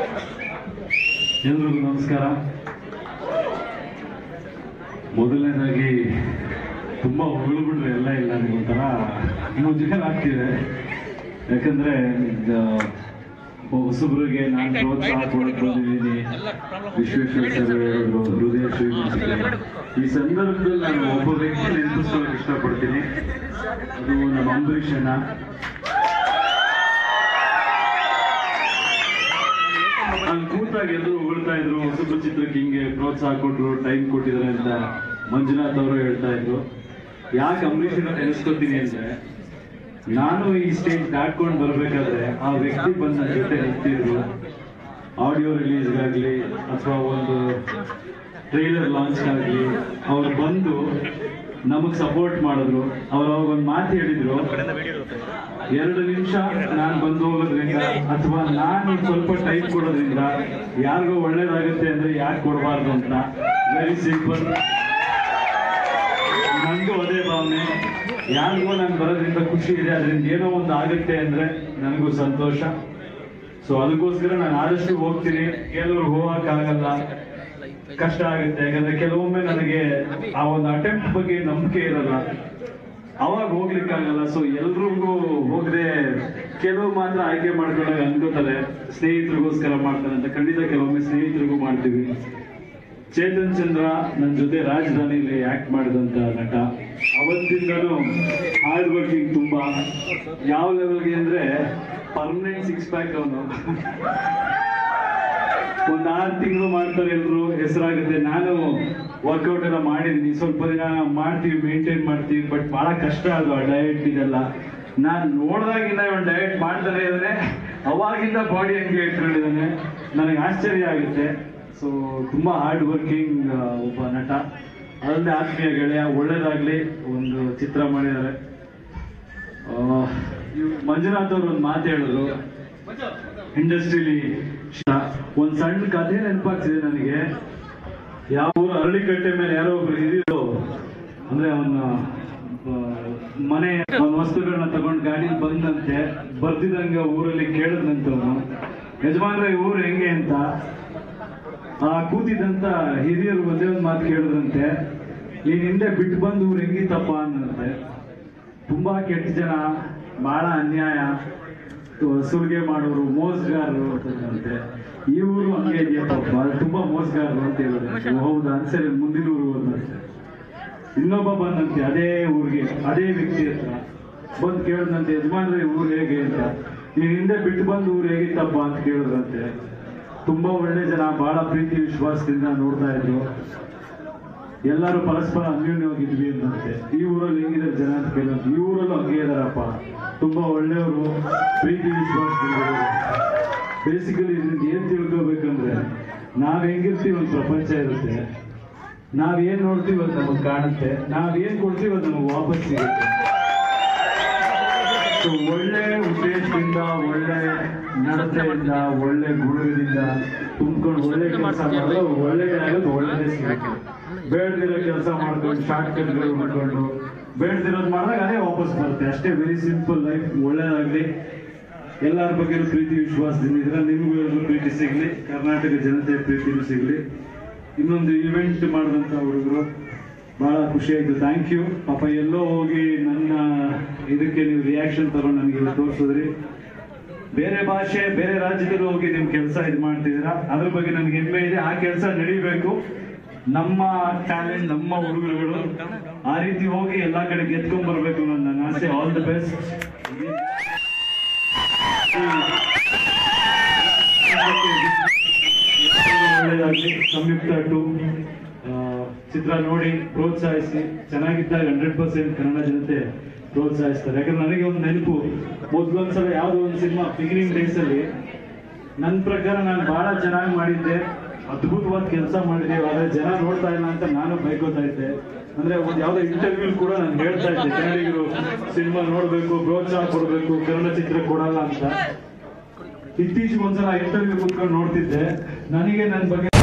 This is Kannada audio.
ಎಲ್ರಿಗೂ ನಮಸ್ಕಾರ ಮೊದಲನೇದಾಗಿ ತುಂಬ ಹೊಗಳ್ಬಿಟ್ರೆ ಎಲ್ಲ ಇಲ್ಲ ಒಂಥರ ಮುಜುಗರ ಆಗ್ತಿದೆ ಯಾಕಂದ್ರೆ ಇದು ಹೊಸಬ್ರಿಗೆ ನಾನು ಪ್ರೋತ್ಸಾಹ ಕೊಡಕ್ ಬಂದಿದ್ದೀನಿ ವಿಶ್ವೇಶ್ವರ ಸರ್ ಹೇಳಿದ್ರು ಹೃದಯ ಶ್ರೀನಿವಾಸ ಈ ಸಂದರ್ಭದಲ್ಲಿ ನಾನು ಒಬ್ಬ ವ್ಯಕ್ತಿ ನೆನಪಿಸ್ಕೊಳ್ಳೋಕೆ ಇಷ್ಟಪಡ್ತೀನಿ ಅದು ನಮ್ಮ ಅಂಬರೀಷ್ ಅಣ್ಣ ಅಲ್ಲಿ ಕೂತಾಗ ಎಲ್ಲರೂ ಹೊಗಳ್ತಾ ಇದ್ರು ಹೊಸಬ್ರು ಚಿತ್ರಕ್ಕೆ ಹಿಂಗೆ ಪ್ರೋತ್ಸಾಹ ಕೊಟ್ರು ಟೈಮ್ ಕೊಟ್ಟಿದ್ದಾರೆ ಅಂತ ಮಂಜುನಾಥ್ ಅವರು ಹೇಳ್ತಾ ಇದ್ರು ಯಾಕೆ ಅಂಬರೀಷ್ ನೆನೆಸ್ಕೊತೀನಿ ಅಂದ್ರೆ ನಾನು ಈ ಸ್ಟೇಜ್ ದಾಟ್ಕೊಂಡು ಬರ್ಬೇಕಾದ್ರೆ ಆ ವ್ಯಕ್ತಿ ಬಂದ ನನ್ ಜೊತೆ ನಿಂತಿದ್ರು ಆಡಿಯೋ ರಿಲೀಸ್ಗಾಗ್ಲಿ ಅಥವಾ ಒಂದು ಟ್ರೈಲರ್ ಲಾಂಚ್ ಆಗಲಿ ಅವ್ರು ಬಂದು ನಮಗ್ ಸಪೋರ್ಟ್ ಮಾಡಿದ್ರು ಅವ್ರು ಅವಾಗ ಒಂದು ಮಾತು ಹೇಳಿದ್ರು ಎರಡು ನಿಮಿಷ ನಾನು ಬಂದು ಹೋಗೋದ್ರಿಂದ ಅಥವಾ ನಾನು ಸ್ವಲ್ಪ ಟೈಮ್ ಕೊಡೋದ್ರಿಂದ ಯಾರಿಗೋ ಒಳ್ಳೇದಾಗುತ್ತೆ ಅಂದ್ರೆ ಯಾಕೆ ಕೊಡಬಾರ್ದು ಅಂತ ವೆರಿ ಸಿಂಪಲ್ ನನಗೂ ಅದೇ ಭಾವನೆ ಯಾರಿಗೋ ನಾನು ಬರೋದ್ರಿಂದ ಖುಷಿ ಇದೆ ಅದರಿಂದ ಏನೋ ಒಂದು ಆಗುತ್ತೆ ಅಂದ್ರೆ ನನಗೂ ಸಂತೋಷ ಸೊ ಅದಕ್ಕೋಸ್ಕರ ನಾನು ಆದಷ್ಟು ಹೋಗ್ತೀನಿ ಕೆಲವರು ಹೋಗಕ್ಕಾಗಲ್ಲ ಕಷ್ಟ ಆಗುತ್ತೆ ಯಾಕಂದ್ರೆ ಕೆಲವೊಮ್ಮೆ ನನಗೆ ಆ ಒಂದು ಅಟೆಂಪ್ಟ್ ಬಗ್ಗೆ ನಂಬಿಕೆ ಇರಲ್ಲ ಅವಾಗ ಹೋಗ್ಲಿಕ್ಕಾಗಲ್ಲ ಸೊ ಎಲ್ರಿಗೂ ಹೋಗದೆ ಕೆಲವು ಮಾತ್ರ ಆಯ್ಕೆ ಮಾಡ್ಕೊಂಡಾಗ ಅನ್ಕೋತಾರೆ ಸ್ನೇಹಿತರಿಗೋಸ್ಕರ ಮಾಡ್ತಾರೆ ಅಂತ ಖಂಡಿತ ಕೆಲವೊಮ್ಮೆ ಸ್ನೇಹಿತರಿಗೂ ಮಾಡ್ತೀವಿ ಚೇತನ್ ಚಂದ್ರ ನನ್ನ ಜೊತೆ ರಾಜಧಾನಿಯಲ್ಲಿ ಆಕ್ಟ್ ಮಾಡಿದಂತ ನಟ ಅವತ್ತಿಂದನೂ ಹಾರ್ಡ್ ವರ್ಕಿಂಗ್ ತುಂಬಾ ಯಾವ ಲೆವೆಲ್ಗೆ ಅಂದ್ರೆ ಪರ್ಮನೆಂಟ್ ಸಿಕ್ಸ್ ಪ್ಯಾಕ್ ಅವನು ಒಂದ್ ಆರು ತಿಂಗಳು ಮಾಡ್ತಾರೆ ಎಲ್ರು ಹೆಸರಾಗುತ್ತೆ ನಾನು ವರ್ಕೌಟ್ ಎಲ್ಲ ಮಾಡಿದೀನಿ ಸ್ವಲ್ಪ ದಿನ ಮಾಡ್ತೀವಿ ಮೇಂಟೈನ್ ಮಾಡ್ತೀವಿ ಬಟ್ ಬಹಳ ಕಷ್ಟ ಅದು ಆ ಡಯಟ್ ಇದೆಲ್ಲ ನಾನ್ ನೋಡ್ದಾಗಿಂದ ಇವನ್ ಡಯಟ್ ಮಾಡ್ತಾನೆ ಇದ್ದಾನೆ ಅವಾಗಿಂದ ಬಾಡಿ ಹಂಗೆ ಇಟ್ಕೊಂಡಿದ್ದಾನೆ ನನಗೆ ಆಶ್ಚರ್ಯ ಆಗುತ್ತೆ ಸೊ ತುಂಬಾ ಹಾರ್ಡ್ ವರ್ಕಿಂಗ್ ಒಬ್ಬ ನಟ ಅದಲ್ಲದೆ ಆತ್ಮೀಯ ಗೆಳೆಯ ಒಳ್ಳೇದಾಗ್ಲಿ ಒಂದು ಚಿತ್ರ ಮಾಡಿದ್ದಾರೆ ಆ, ಇವ್ರು ಮಂಜುನಾಥ್ ಅವರು ಒಂದು ಮಾತು ಹೇಳಿದ್ರು ಇಂಡಸ್ಟ್ರಿಲಿ ಒಂದ್ ಸಣ್ಣ ಕಥೆ ನೆನಪಾಗ್ತಿದೆ ನನಗೆ ಯಾವ ಊರು ಅರಳಿಕಟ್ಟೆ ಮೇಲೆ ಯಾರೋ ಒಬ್ರು ಹಿರಿಯರು ಅಂದ್ರೆ ಅವನ ಮನೆ ಅವನ ವಸ್ತುಗಳನ್ನ ತಗೊಂಡ್ ಗಾಡಿ ಬಂದಂತೆ ಬರ್ದಿದಂಗೆ ಊರಲ್ಲಿ ಕೇಳಿದ್ನಂತೆ ಅವನು ಯಜಮಾನ್ರೆ ಈ ಊರು ಹೆಂಗೆ ಅಂತ ಆ ಕೂತಿದ್ದಂತ ಹಿರಿಯರು ಒಂದೇ ಒಂದು ಮಾತು ಕೇಳಿದ್ರಂತೆ ನೀನ್ ಹಿಂದೆ ಬಿಟ್ಟು ಬಂದು ಊರು ಹೆಂಗಿತ್ತಪ್ಪ ಅನ್ನಂತೆ ತುಂಬಾ ಕೆಟ್ಟ ಜನ ಬಹಳ ಅನ್ಯಾಯ ತು- ಸುಲಿಗೆ ಮಾಡೋರು ಮೋಸಗಾರರು ಅಂತಂತೆ ಈ ಊರು ಹಂಗೆ ಇದೆಯಪ್ಪ ತುಂಬಾ ಮೋಸಗಾರರು ಅಂತ ಹೇಳಿದ್ರೆ ಹೌದಾ ಸರಿ ಮುಂದಿನ ಊರು ಹೋದಂತೆ ಇನ್ನೊಬ್ಬ ಬಂದಂತೆ ಅದೇ ಊರಿಗೆ ಅದೇ ವ್ಯಕ್ತಿ ಹತ್ರ ಬಂದು ಕೇಳಿದಂತೆ ಯಜಮಾನ್ರೆ ಊರು ಹೇಗೆ ಅಂತ ನೀನ್ ಹಿಂದೆ ಬಿಟ್ಟು ಬಂದು ಊರು ಹೇಗಿತ್ತಪ್ಪ ಅಂತ ಕೇಳಿದ್ರಂತೆ ತುಂಬಾ ಒಳ್ಳೆ ಜನ ಬಹಳ ಪ್ರೀತಿ ವಿಶ್ವಾಸದಿಂದ ನೋಡ್ತಾ ಇದ್ರು ಎಲ್ಲರೂ ಪರಸ್ಪರ ಅನ್ಯೋನ್ಯವಾಗಿದ್ವಿ ಅಂತಂತೆ ಈ ಊರಲ್ಲಿ ಹೆಂಗಿದ್ದಾರೆ ಜನ ಅಂತ ಕೇಳಿದ್ರು ಈ ಊರಲ್ಲೂ ಹಂಗೆ ಇದಾರಪ್ಪ ತುಂಬಾ ಒಳ್ಳೆಯವರು ಪ್ರೀತಿ ವಿಶ್ವಾಸ ಬೇಸಿಕಲಿ ಇದರಿಂದ ಏನ್ ತಿಳ್ಕೊಬೇಕಂದ್ರೆ ನಾವ್ ಹೆಂಗಿರ್ತೀವಿ ಒಂದು ಪ್ರಪಂಚ ಇರುತ್ತೆ ನಾವ್ ಏನ್ ನೋಡ್ತೀವಿ ಅದು ನಮಗ್ ಕಾಣುತ್ತೆ ನಾವ್ ಏನ್ ಕೊಡ್ತೀವಿ ಅದು ನಮಗ್ ವಾಪಸ್ ಸಿಗುತ್ತೆ So, ಒಳ್ಳೆ ಉದ್ದೇಶದಿಂದ ಒಳ್ಳೆ ನಡತೆಯಿಂದ ಒಳ್ಳೆ ಗುಣದಿಂದ ತುಂಬ್ಕೊಂಡು ಒಳ್ಳೆ ಕೆಲಸ ಮಾಡಿದ್ರೆ ಒಳ್ಳೆದೇ ಆಗುತ್ತೆ ಒಳ್ಳೆದೇ ಸಿಗುತ್ತೆ ಬೇಡದಿರೋ ಕೆಲಸ ಮಾಡ್ಕೊಂಡು ಶಾರ್ಟ್ ಕಟ್ಗಳು ಮಾಡ್ಕೊಂಡು ಬೇಡದಿರೋದು ಮಾಡಿದಾಗ ಅದೇ ವಾಪಸ್ ಬರುತ್ತೆ ಅಷ್ಟೇ ವೆರಿ ಸಿಂಪಲ್ ಲೈಫ್ ಒಳ್ಳೇದಾಗ್ಲಿ ಎಲ್ಲರ ಬಗ್ಗೆ ಪ್ರೀತಿ ವಿಶ್ವಾಸದಿಂದ ಇದ್ರೆ ನಿಮಗೂ ಎಲ್ಲರೂ ಪ್ರೀತಿ ಸಿಗ್ಲಿ ಕರ್ನಾಟಕ ಜನತೆಯ ಪ್ರೀತಿನೂ ಸಿಗ್ಲಿ ಇನ್ನೊಂದು ಇವೆಂಟ್ ಮಾಡಿದಂತ ಹುಡುಗರು ಬಹಳ ಖುಷಿ ಆಯ್ತು ಥ್ಯಾಂಕ್ ಯು ಪಾಪ ಎಲ್ಲೋ ಹೋಗಿ ನನ್ನ ಇದಕ್ಕೆ ನೀವು ರಿಯಾಕ್ಷನ್ ತಗೊಂಡು ನನಗೆ ತೋರಿಸಿದ್ರಿ ಬೇರೆ ಭಾಷೆ ಬೇರೆ ರಾಜ್ಯದಲ್ಲಿ ಹೋಗಿ ನಿಮ್ ಕೆಲಸ ಇದು ಮಾಡ್ತಿದ್ದೀರಾ ಅದ್ರ ಬಗ್ಗೆ ನನಗೆ ಹೆಮ್ಮೆ ಇದೆ ಆ ಕೆಲಸ ನಡಿಬೇಕು ನಮ್ಮ ಟ್ಯಾಲೆಂಟ್ ನಮ್ಮ ಹುಡುಗರುಗಳು ಆ ರೀತಿ ಹೋಗಿ ಎಲ್ಲಾ ಕಡೆ ಗೆದ್ಕೊಂಡ್ ಬರ್ಬೇಕು ಅನ್ನೋದು ನನ್ನ ಆಸೆ ಆಲ್ ದಿ ಬೆಸ್ಟ್ ಒಳ್ಳೆಯದಾಗ್ಲಿ ಸಂಯುಕ್ತ ಟು ಚಿತ್ರ ನೋಡಿ ಪ್ರೋತ್ಸಾಹಿಸಿ ಚೆನ್ನಾಗಿದ್ದಾಗ ಹಂಡ್ರೆಡ್ ಪರ್ಸೆಂಟ್ ಕನ್ನಡ ಜನತೆ ಪ್ರೋತ್ಸಾಹಿಸ್ತಾರೆ ಯಾಕಂದ್ರೆ ನನಗೆ ಒಂದು ನೆನಪು ಮೊದ್ಲೊಂದ್ಸಲ ಯಾವ್ದೋ ಒಂದು ಸಿನಿಮಾ ಬಿಗಿನಿಂಗ್ ಡೇಸ್ ಅಲ್ಲಿ ನನ್ನ ಪ್ರಕಾರ ನಾನು ಬಹಳ ಚೆನ್ನಾಗಿ ಮಾಡಿದ್ದೆ ಅದ್ಭುತವಾದ ಕೆಲಸ ಮಾಡಿದ್ದೀವಿ ಆದ್ರೆ ಜನ ನೋಡ್ತಾ ಇಲ್ಲ ಅಂತ ನಾನು ಬೈಕೋತಾ ಇದ್ದೆ ಅಂದ್ರೆ ಒಂದು ಯಾವ್ದೋ ಇಂಟರ್ವ್ಯೂ ಕೂಡ ನಾನು ಹೇಳ್ತಾ ಇದ್ದೆ ಕನ್ನಡಿಗರು ಸಿನಿಮಾ ನೋಡ್ಬೇಕು ಪ್ರೋತ್ಸಾಹ ಕೊಡ್ಬೇಕು ಕನ್ನಡ ಚಿತ್ರ ಕೊಡಲ್ಲ ಅಂತ ಇತ್ತೀಚೆಗೆ ಒಂದ್ಸಲ ಇಂಟರ್ವ್ಯೂ ಕುತ್ಕೊಂಡು ನೋಡ್ತಿದ್ದೆ ನನಗೆ ನನ್ನ ಬಗ್ಗೆ